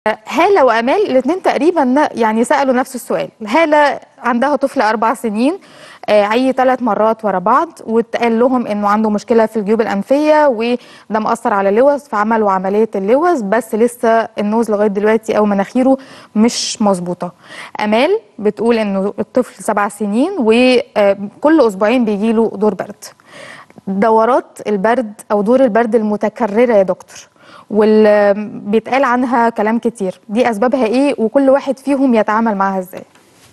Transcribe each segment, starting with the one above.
هالة وأمال الاثنين تقريبا يعني سألوا نفس السؤال هالة عندها طفل أربع سنين آه، عي ثلاث مرات ورا بعض واتقال لهم انه عنده مشكله في الجيوب الانفيه وده مأثر على اللوز فعملوا عمليه اللوز بس لسه النوز لغايه دلوقتي او مناخيره مش مظبوطه امال بتقول انه الطفل سبع سنين وكل اسبوعين بيجي له دور برد دورات البرد او دور البرد المتكرره يا دكتور واللي بيتقال عنها كلام كتير دي اسبابها ايه وكل واحد فيهم يتعامل معاها ازاي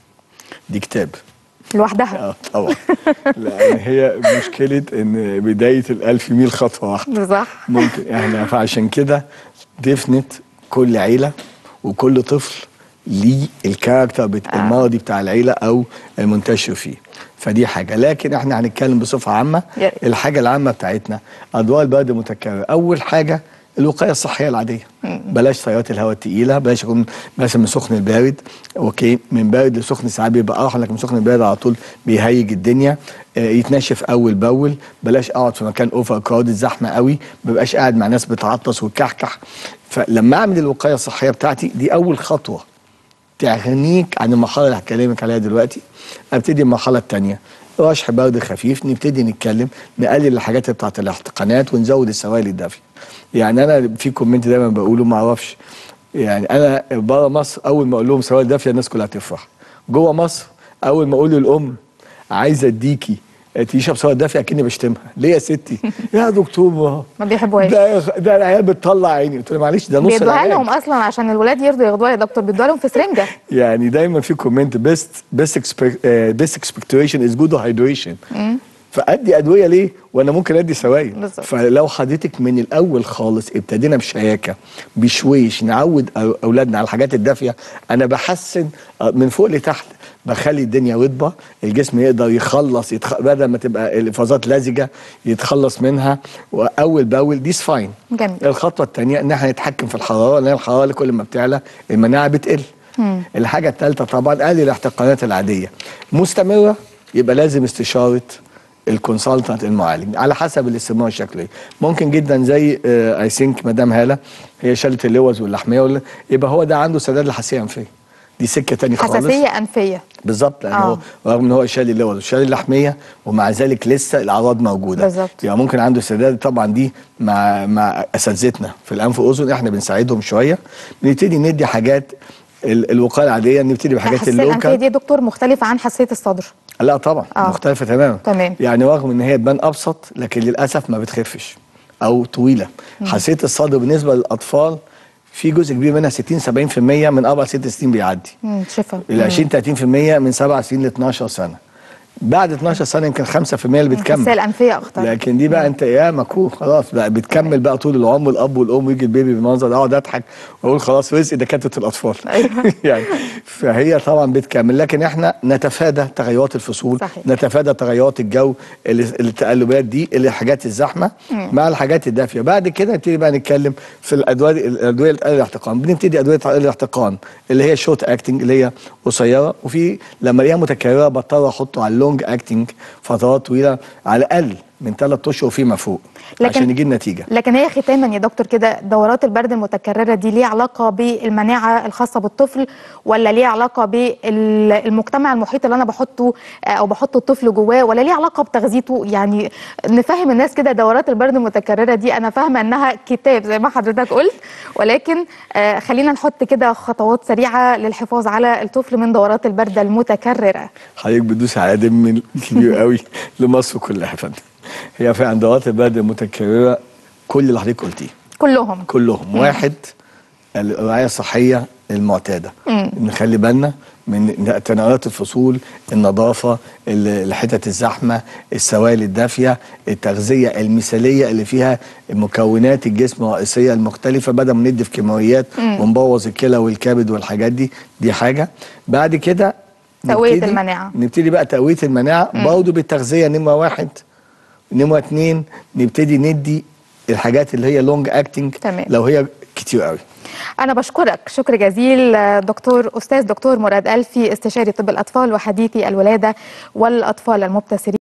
دي كتاب لوحدها اه طبعا لان هي مشكله ان بدايه الالف ميل خطوه واحده صح ممكن احنا فعشان كده ديفنت كل عيله وكل طفل ليه الكاركتر بتاع آه. المرضي بتاع العيله او المنتشر فيه فدي حاجه لكن احنا هنتكلم بصفه عامه يا ريت. الحاجه العامه بتاعتنا ادوار البرد متكرره اول حاجه الوقايه الصحيه العاديه بلاش تيارات الهواء الثقيله بلاش يكون مثلا من سخن البارد اوكي من بارد لسخن ساعات بيبقى ارحم لكن من سخن البارد على طول بيهيج الدنيا آه، يتنشف اول باول بلاش اقعد في مكان اوفر كراودد زحمه قوي ما بقاش قاعد مع ناس بتعطس وتكحكح فلما اعمل الوقايه الصحيه بتاعتي دي اول خطوه تغنيك عن المرحله اللي هكلمك عليها دلوقتي ابتدي المرحله الثانيه رشح برد خفيف نبتدي نتكلم نقلل الحاجات بتاعت الاحتقانات ونزود السوائل الدافيه يعني انا في كومنت دايما بقوله ما اعرفش يعني انا بره مصر اول ما اقول لهم سوائل دافيه الناس كلها تفرح جوه مصر اول ما اقول للام عايزه اديكي تشرب سوائل دافيه اكني بشتمها ليه يا ستي يا دكتور ما ما بيحبوهاش ده ده العيال بتطلع عيني قلت له معلش ده نص بيدوها العلاج. لهم اصلا عشان الولاد يرضوا ياخدوها يا دكتور بيدوها لهم في سرنجه يعني دايما في كومنت بيست بيست بيست اكسبكتيشن از جود هايدريشن فادي ادويه ليه وانا ممكن ادي سوائل بالظبط. فلو حضرتك من الاول خالص ابتدينا بشياكه بشويش نعود أو- اولادنا على الحاجات الدافيه انا بحسن آه، من فوق لتحت بخلي الدنيا رطبه الجسم يقدر يخلص يتخ... بدل ما تبقى الافرازات لزجه يتخلص منها واول باول ديز فاين جميل. الخطوه الثانيه ان احنا نتحكم في الحراره لان الحراره اللي كل ما بتعلى المناعه بتقل الحاجه الثالثه طبعا قلل الاحتقانات العاديه مستمره يبقى لازم استشاره الكونسلتنت المعالج على حسب الاستمرار الشكلي ممكن جدا زي اي ثينك مدام هاله هي شالت اللوز واللحميه ولا يبقى هو ده عنده سداد لحساسيه انفيه دي سكه تاني خالص حساسيه انفيه بالظبط لان آه. هو رغم ان هو شال اللوز وشال اللحميه ومع ذلك لسه الاعراض موجوده بالظبط. يعني ممكن عنده سداد طبعا دي مع مع اساتذتنا في الانف واذن احنا بنساعدهم شويه بنبتدي ندي حاجات ال- الوقايه العاديه نبتدي بحاجات الحساسيه الانفيه اللوكال دي يا دكتور مختلفه عن حساسيه الصدر لا طبعا آه. آه. مختلفه تماما تمام. يعني رغم ان هي تبان ابسط لكن للاسف ما بتخفش او طويله حساسيه الصدر بالنسبه للاطفال في جزء كبير منها 60 70% من اربع ست سنين بيعدي مم، شفا ال 20 30% من سبع سنين ل 12 سنه بعد 12 سنه يمكن 5% اللي الحساسيه بتكمل الانفيه اخطر لكن دي بقى انت يا مكروه خلاص بقى بتكمل بقى طول العمر الاب والام ويجي البيبي بالمنظر ده اقعد اضحك واقول خلاص رزق دكاتره الاطفال أيوة. يعني فهي طبعا بتكمل لكن احنا نتفادى تغيرات الفصول صحيح. نتفادى تغيرات الجو اللي- التقلبات دي اللي الحاجات الزحمه مع الحاجات الدافيه بعد كده نبتدي بقى نتكلم في الادويه الادويه اللي تقلل الاحتقان بنبتدي ادويه تقلل الاحتقان اللي هي شورت اكتنج اللي هي قصيره وفي لما الاقيها متكرره بضطر احطه على اللونج اكتنج فترات طويله على الاقل من ثلاث اشهر فيما فوق لكن- عشان نجيب نتيجه لكن هي ختاما يا دكتور كده دورات البرد المتكرره دي ليها علاقه بالمناعه الخاصه بالطفل ولا ليها علاقه بالمجتمع المحيط اللي انا بحطه آه، او بحط الطفل جواه ولا ليها علاقه بتغذيته يعني نفهم الناس كده دورات البرد المتكرره دي انا فاهمه انها كتاب زي ما حضرتك قلت ولكن آه، خلينا نحط كده خطوات سريعه للحفاظ على الطفل من دورات البرد المتكرره حضرتك بتدوس على دم كبير قوي لمصر كلها يا فندم هي فعلا دورات البرد المتكرره كل اللي حضرتك قلتيه كلهم كلهم واحد الرعايه الصحيه المعتاده نخلي بالنا من تناولات الفصول النظافه ال- الحتت الزحمه السوائل الدافيه التغذيه المثاليه اللي فيها مكونات الجسم الرئيسيه المختلفه بدل ما ندي في كيماويات ونبوظ الكلى والكبد والحاجات دي دي حاجه بعد كده تقوية نبتدي- المناعة. نبتدي بقى تقويه المناعه برضه بالتغذيه نمره واحد نمره اتنين نبتدي ندي الحاجات اللي هي لونج اكتنج تمام. لو هي كتير قوي أنا بشكرك شكر جزيل آه، دكتور أستاذ دكتور مراد ألفي استشاري طب الأطفال وحديثي الولادة والأطفال المبتسرين